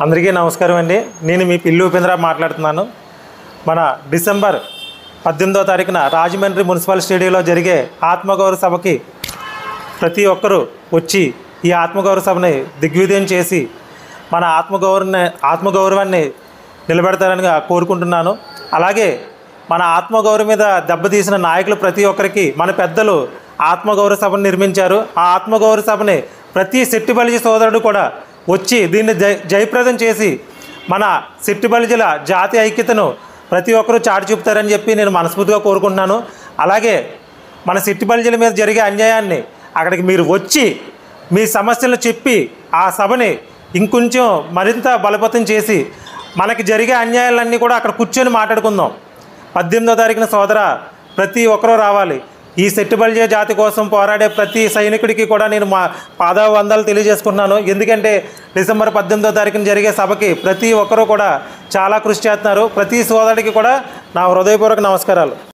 అందరికీ నమస్కారం అండి నేను మీ పిల్లి ఉపేంద్ర మాట్లాడుతున్నాను మన డిసెంబర్ పద్దెనిమిదో తారీఖున రాజమండ్రి మున్సిపల్ స్టేడియంలో జరిగే ఆత్మగౌరవ సభకి ప్రతి ఒక్కరూ వచ్చి ఈ ఆత్మగౌరవ సభని దిగ్విజయం చేసి మన ఆత్మగౌరవాన్ని ఆత్మగౌరవాన్ని నిలబెడతారని కోరుకుంటున్నాను అలాగే మన ఆత్మగౌరవం మీద దెబ్బతీసిన నాయకులు ప్రతి ఒక్కరికి మన పెద్దలు ఆత్మగౌరవ సభను నిర్మించారు ఆ ఆత్మగౌరవ సభని ప్రతి శెట్టిబలిజి సోదరుడు కూడా వచ్చి దీన్ని జయ జయప్రదం చేసి మన శెట్టిబలిజల జాతి ఐక్యతను ప్రతి ఒక్కరూ చాటి చూపుతారని చెప్పి నేను మనస్ఫూర్తిగా కోరుకుంటున్నాను అలాగే మన సిట్టిబలిజల మీద జరిగే అన్యాయాన్ని అక్కడికి మీరు వచ్చి మీ సమస్యలను చెప్పి ఆ సభని ఇంకొంచెం మరింత బలపతం చేసి మనకి జరిగే అన్యాయాలన్నీ కూడా అక్కడ కూర్చొని మాట్లాడుకుందాం పద్దెనిమిదో తారీఖున సోదర ప్రతి ఒక్కరూ రావాలి ఈ సెట్టుబల్జే జాతి కోసం పోరాడే ప్రతి సైనికుడికి కూడా నేను మా పాదావందాలు తెలియజేసుకుంటున్నాను ఎందుకంటే డిసెంబర్ పద్దెనిమిదో తారీఖున జరిగే సభకి ప్రతి ఒక్కరూ కూడా చాలా కృషి చేస్తున్నారు ప్రతి సోదరుడికి కూడా నా హృదయపూర్వక నమస్కారాలు